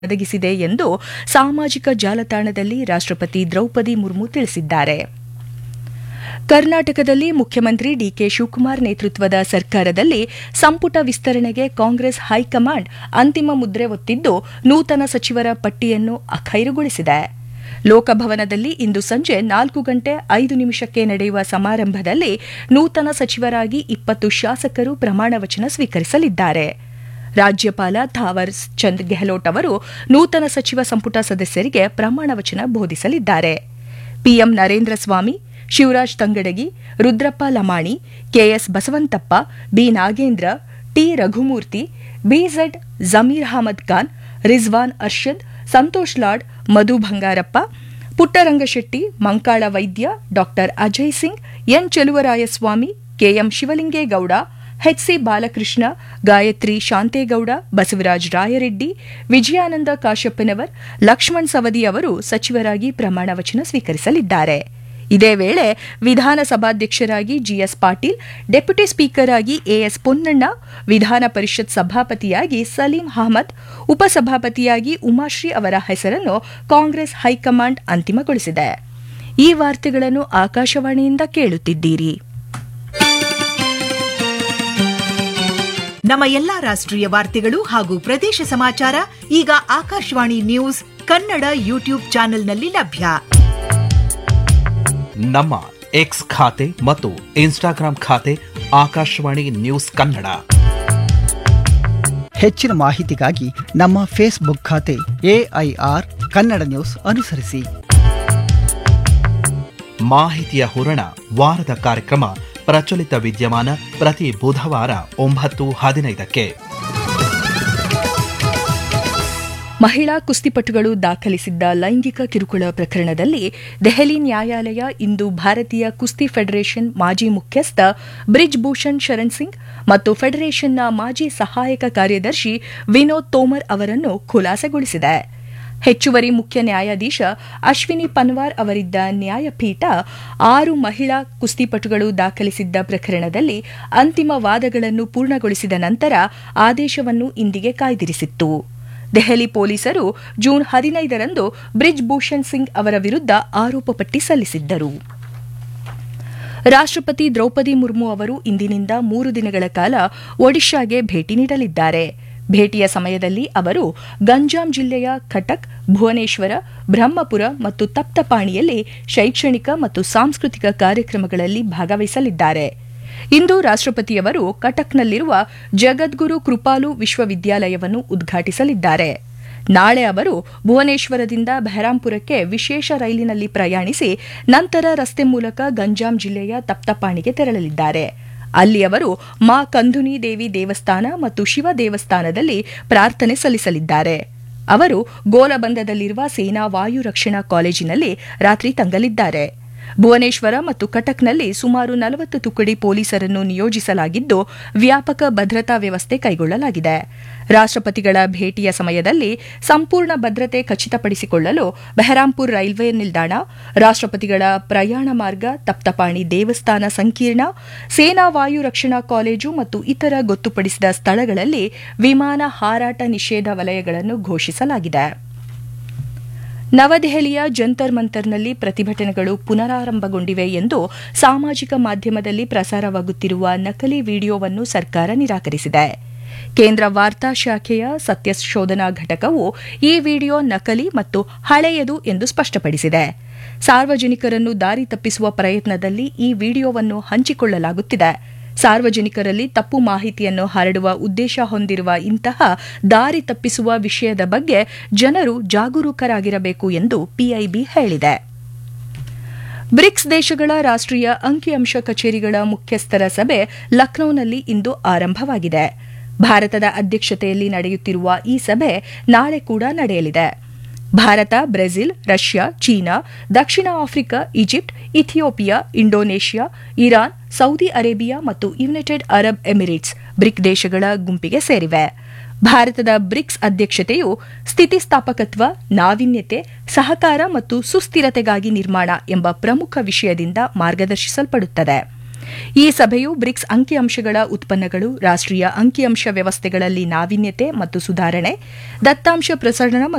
ಒದಗಿಸಿದೆ ಎಂದು ಸಾಮಾಜಿಕ ಜಾಲತಾಣದಲ್ಲಿ ರಾಷ್ಟ್ರಪತಿ ದ್ರೌಪದಿ ಮುರ್ಮು ತಿಳಿಸಿದ್ದಾರೆ ಕರ್ನಾಟಕದಲ್ಲಿ ಮುಖ್ಯಮಂತ್ರಿ ಡಿಕೆ ಶಿವಕುಮಾರ್ ನೇತೃತ್ವದ ಸರ್ಕಾರದಲ್ಲಿ ಸಂಪುಟ ವಿಸ್ತರಣೆಗೆ ಕಾಂಗ್ರೆಸ್ ಹೈಕಮಾಂಡ್ ಅಂತಿಮ ಮುದ್ರೆ ಒತ್ತಿದ್ದು ನೂತನ ಸಚಿವರ ಪಟ್ಟಿಯನ್ನು ಅಖೈರುಗೊಳಿಸಿದೆ ಲೋಕಭವನದಲ್ಲಿ ಇಂದು ಸಂಜೆ ನಾಲ್ಕು ಗಂಟೆ ಐದು ನಿಮಿಷಕ್ಕೆ ನಡೆಯುವ ಸಮಾರಂಭದಲ್ಲಿ ನೂತನ ಸಚಿವರಾಗಿ ಇಪ್ಪತ್ತು ಶಾಸಕರು ಪ್ರಮಾಣ ವಚನ ಸ್ವೀಕರಿಸಲಿದ್ದಾರೆ ರಾಜ್ಯಪಾಲ ಥಾವರ್ ಚಂದ್ ಗೆಹ್ಲೋಟ್ ಅವರು ನೂತನ ಸಚಿವ ಸಂಪುಟ ಸದಸ್ಯರಿಗೆ ಪ್ರಮಾಣ ವಚನ ಬೋಧಿಸಲಿದ್ದಾರೆ PM Narendra Swamy Shivaraj Tangadagi Rudrappa Lamani KS Basavantappa B Nagendra T Raghumurthy BZ Zameer Ahmed Khan Rizwan Arshad Santosh Lad Madhu Bangarappa Puttarangashetty Mankal Vaidya ಡಾ Ajay Singh N Cheluvarayaswamy KM Shivalingegowda HC Balakrishna Gayatri Shantegowda Basavaraja Rayareddy Vijayananda Kashappanavar Laxman Savadi ಅವರು ಸಚಿವರಾಗಿ ಪ್ರಮಾಣ ವಚನ ಸ್ವೀಕರಿಸಲಿದ್ದಾರೆ ಇದೇ ವೇಳೆ ವಿಧಾನಸಭಾಧ್ಯಕ್ಷರಾಗಿ ಜಿಎಸ್ ಪಾಟೀಲ್ ಡೆಪ್ಯೂಟಿ ಸ್ಪೀಕರ್ ಆಗಿ ಎಎಸ್ ಪೊನ್ನಣ್ಣ ವಿಧಾನ ಪರಿಷತ್ ಸಭಾಪತಿಯಾಗಿ ಸಲೀಂ ಅಹಮದ್ ಉಪಸಭಾಪತಿಯಾಗಿ ಉಮಾಶ್ರೀ ಅವರ ಹೆಸರನ್ನು ಕಾಂಗ್ರೆಸ್ ಹೈಕಮಾಂಡ್ ಅಂತಿಮಗೊಳಿಸಿದೆ ಈ ವಾರ್ತೆಗಳನ್ನು ಆಕಾಶವಾಣಿಯಿಂದ ಕೇಳುತ್ತಿದ್ದೀರಿ ನಮ್ಮ ಎಲ್ಲಾ ರಾಷ್ಟ್ರೀಯ ವಾರ್ತೆಗಳು ಹಾಗೂ ಪ್ರದೇಶ ಸಮಾಚಾರ ಈಗ ಆಕಾಶವಾಣಿ ನ್ಯೂಸ್ ಕನ್ನಡ ಯೂಟ್ಯೂಬ್ ಚಾನೆಲ್ನಲ್ಲಿ ಲಭ್ಯ ನಮ್ಮ ಎಕ್ಸ್ ಖಾತೆ ಮತ್ತು ಇನ್ಸ್ಟಾಗ್ರಾಂ ಖಾತೆ ಆಕಾಶವಾಣಿ ನ್ಯೂಸ್ ಕನ್ನಡ ಹೆಚ್ಚಿನ ಮಾಹಿತಿಗಾಗಿ ನಮ್ಮ ಫೇಸ್ಬುಕ್ ಖಾತೆ ಎಐಆರ್ ಕನ್ನಡ ನ್ಯೂಸ್ ಅನುಸರಿಸಿ ಮಾಹಿತಿಯ ಹೂರಣ ವಾರದ ಕಾರ್ಯಕ್ರಮ ಪ್ರಚಲಿತ ವಿದ್ಯಮಾನ ಪ್ರತಿ ಬುಧವಾರ ಒಂಬತ್ತು ಹದಿನೈದಕ್ಕೆ ಮಹಿಳಾ ಕುಸ್ತಿಪಟುಗಳು ದಾಖಲಿಸಿದ್ದ ಲೈಂಗಿಕ ಕಿರುಕುಳ ಪ್ರಕರಣದಲ್ಲಿ ದೆಹಲಿ ನ್ಯಾಯಾಲಯ ಇಂದು ಭಾರತೀಯ ಕುಸ್ತಿ ಫೆಡರೇಷನ್ ಮಾಜಿ ಮುಖ್ಯಸ್ಥ ಬ್ರಿಜ್ ಭೂಷಣ್ ಶರಣ್ ಸಿಂಗ್ ಮತ್ತು ಫೆಡರೇಷನ್ನ ಮಾಜಿ ಸಹಾಯಕ ಕಾರ್ಯದರ್ಶಿ ವಿನೋದ್ ತೋಮರ್ ಅವರನ್ನು ಖುಲಾಸೆಗೊಳಿಸಿದೆ ಹೆಚ್ಚುವರಿ ಮುಖ್ಯ ನ್ಯಾಯಾಧೀಶ ಅಶ್ವಿನಿ ಪನ್ವಾರ್ ಅವರಿದ್ದ ನ್ಯಾಯಪೀಠ ಆರು ಮಹಿಳಾ ಕುಸ್ತಿಪಟುಗಳು ದಾಖಲಿಸಿದ್ದ ಪ್ರಕರಣದಲ್ಲಿ ಅಂತಿಮ ವಾದಗಳನ್ನು ಪೂರ್ಣಗೊಳಿಸಿದ ನಂತರ ಆದೇಶವನ್ನು ಇಂದಿಗೆ ಕಾಯ್ದಿರಿಸಿತ್ತು ದೆಹಲಿ ಪೊಲೀಸರು ಜೂನ್ ಹದಿನೈದರಂದು ಬ್ರಿಜ್ ಭೂಷಣ್ ಸಿಂಗ್ ಅವರ ವಿರುದ್ಧ ಆರೋಪ ಪಟ್ಟಿ ಸಲ್ಲಿಸಿದ್ದರು ರಾಷ್ಟ್ರಪತಿ ದ್ರೌಪದಿ ಮುರ್ಮು ಅವರು ಇಂದಿನಿಂದ ಮೂರು ದಿನಗಳ ಕಾಲ ಒಡಿಶಾಗೆ ಭೇಟಿ ನೀಡಲಿದ್ದಾರೆ ಭೇಟಿಯ ಸಮಯದಲ್ಲಿ ಅವರು ಗಂಜಾಂ ಜಿಲ್ಲೆಯ ಕಟಕ್ ಭುವನೇಶ್ವರ ಬ್ರಹ್ಮಪುರ ಮತ್ತು ತಪ್ತಪಾಣಿಯಲ್ಲಿ ಶೈಕ್ಷಣಿಕ ಮತ್ತು ಸಾಂಸ್ಕೃತಿಕ ಕಾರ್ಯಕ್ರಮಗಳಲ್ಲಿ ಭಾಗವಹಿಸಲಿದ್ದಾರೆ ಇಂದು ರಾಷ್ಟ್ರಪತಿಯವರು ಕಟಕ್ನಲ್ಲಿರುವ ಜಗದ್ಗುರು ಕೃಪಾಲು ವಿಶ್ವವಿದ್ಯಾಲಯವನ್ನು ಉದ್ಘಾಟಿಸಲಿದ್ದಾರೆ ನಾಳೆ ಅವರು ಭುವನೇಶ್ವರದಿಂದ ಬೆಹರಾಂಪುರಕ್ಕೆ ವಿಶೇಷ ರೈಲಿನಲ್ಲಿ ಪ್ರಯಾಣಿಸಿ ನಂತರ ರಸ್ತೆ ಮೂಲಕ ಗಂಜಾಂ ಜಿಲ್ಲೆಯ ತಪ್ತಪಾಣಿಗೆ ತೆರಳಲಿದ್ದಾರೆ ಅಲ್ಲಿ ಅವರು ಮಾ ಕಂದುನಿ ದೇವಿ ದೇವಸ್ಥಾನ ಮತ್ತು ಶಿವ ದೇವಸ್ಥಾನದಲ್ಲಿ ಪ್ರಾರ್ಥನೆ ಸಲ್ಲಿಸಲಿದ್ದಾರೆ ಅವರು ಗೋಲಬಂದದಲ್ಲಿರುವ ಸೇನಾ ವಾಯು ರಕ್ಷಣಾ ಕಾಲೇಜಿನಲ್ಲಿ ರಾತ್ರಿ ತಂಗಲಿದ್ದಾರೆ ಭುವನೇಶ್ವರ ಮತ್ತು ಕಟಕ್ನಲ್ಲಿ ಸುಮಾರು ನಲವತ್ತು ತುಕಡಿ ಪೊಲೀಸರನ್ನು ನಿಯೋಜಿಸಲಾಗಿದ್ದು ವ್ಯಾಪಕ ಭದ್ರತಾ ವ್ಯವಸ್ಥೆ ಕೈಗೊಳ್ಳಲಾಗಿದೆ ರಾಷ್ಟ್ರಪತಿಗಳ ಭೇಟಿಯ ಸಮಯದಲ್ಲಿ ಸಂಪೂರ್ಣ ಭದ್ರತೆ ಖಚಿತಪಡಿಸಿಕೊಳ್ಳಲು ಬೆಹರಾಂಪುರ್ ರೈಲ್ವೆ ನಿಲ್ದಾಣ ರಾಷ್ಟ್ರಪತಿಗಳ ಪ್ರಯಾಣ ಮಾರ್ಗ ತಪ್ತಪಾಣಿ ದೇವಸ್ಥಾನ ಸಂಕೀರ್ಣ ಸೇನಾ ವಾಯು ರಕ್ಷಣಾ ಕಾಲೇಜು ಮತ್ತು ಇತರ ಗೊತ್ತುಪಡಿಸಿದ ಸ್ಥಳಗಳಲ್ಲಿ ವಿಮಾನ ಹಾರಾಟ ನಿಷೇಧ ವಲಯಗಳನ್ನು ಘೋಷಿಸಲಾಗಿದೆ ನವದೆಹಲಿಯ ಜಂತರ್ ಮಂತರ್ನಲ್ಲಿ ಪ್ರತಿಭಟನೆಗಳು ಪುನರಾರಂಭಗೊಂಡಿವೆ ಎಂದು ಸಾಮಾಜಿಕ ಮಾಧ್ಯಮದಲ್ಲಿ ಪ್ರಸಾರವಾಗುತ್ತಿರುವ ನಕಲಿ ವಿಡಿಯೋವನ್ನು ಸರ್ಕಾರ ನಿರಾಕರಿಸಿದೆ ಕೇಂದ್ರ ವಾರ್ತಾ ಶಾಖೆಯ ಸತ್ಯಶೋಧನಾ ಘಟಕವು ಈ ವಿಡಿಯೋ ನಕಲಿ ಮತ್ತು ಹಳೆಯದು ಎಂದು ಸ್ಪಷ್ಟಪಡಿಸಿದೆ ಸಾರ್ವಜನಿಕರನ್ನು ದಾರಿ ತಪ್ಪಿಸುವ ಪ್ರಯತ್ನದಲ್ಲಿ ಈ ವಿಡಿಯೋವನ್ನು ಹಂಚಿಕೊಳ್ಳಲಾಗುತ್ತಿದೆ ಸಾರ್ವಜನಿಕರಲ್ಲಿ ತಪ್ಪು ಮಾಹಿತಿಯನ್ನು ಹರಡುವ ಉದ್ದೇಶ ಹೊಂದಿರುವ ಇಂತಹ ದಾರಿ ತಪ್ಪಿಸುವ ವಿಷಯದ ಬಗ್ಗೆ ಜನರು ಜಾಗರೂಕರಾಗಿರಬೇಕು ಎಂದು ಪಿಐಬಿ ಹೇಳಿದೆ ಬ್ರಿಕ್ಸ್ ದೇಶಗಳ ರಾಷ್ಟ್ರೀಯ ಅಂಕಿಅಂಶ ಕಚೇರಿಗಳ ಮುಖ್ಯಸ್ಥರ ಸಭೆ ಲಖನೌನಲ್ಲಿ ಇಂದು ಆರಂಭವಾಗಿದೆ ಭಾರತದ ಅಧ್ಯಕ್ಷತೆಯಲ್ಲಿ ನಡೆಯುತ್ತಿರುವ ಈ ಸಭೆ ನಾಳೆ ಕೂಡ ನಡೆಯಲಿದೆ ಭಾರತ ಬ್ರೆಜಿಲ್ ರಷ್ಯಾ ಚೀನಾ ದಕ್ಷಿಣ Africa Egypt Ethiopia Indonesia Iran Saudi Arabia ಮತ್ತು ಯುನೈಟೆಡ್ ಅರಬ್ ಎಮಿರೇಟ್ಸ್ ಬ್ರಿಕ್ ದೇಶಗಳ ಗುಂಪಿಗೆ ಸೇರಿವೆ ಭಾರತದ ಬ್ರಿಕ್ಸ್ ಅಧ್ಯಕ್ಷತೆಯು ಸ್ಥಿತಿಸ್ಥಾಪಕತ್ವ ನಾವೀನ್ಯತೆ ಸಹಕಾರ ಮತ್ತು ಸುಸ್ಥಿರತೆಗಾಗಿ ನಿರ್ಮಾಣ ಎಂಬ ಪ್ರಮುಖ ವಿಷಯದಿಂದ ಮಾರ್ಗದರ್ಶಿಸಲ್ಪಡುತ್ತದೆ ಈ ಸಭೆಯು ಬ್ರಿಕ್ಸ್ ಅಂಕಿಅಂಶಗಳ ಉತ್ಪನ್ನಗಳು ರಾಷ್ಟೀಯ ಅಂಕಿಅಂಶ ವ್ಯವಸ್ಥೆಗಳಲ್ಲಿ ನಾವೀನ್ಯತೆ ಮತ್ತು ಸುಧಾರಣೆ ದತ್ತಾಂಶ ಪ್ರಸರಣ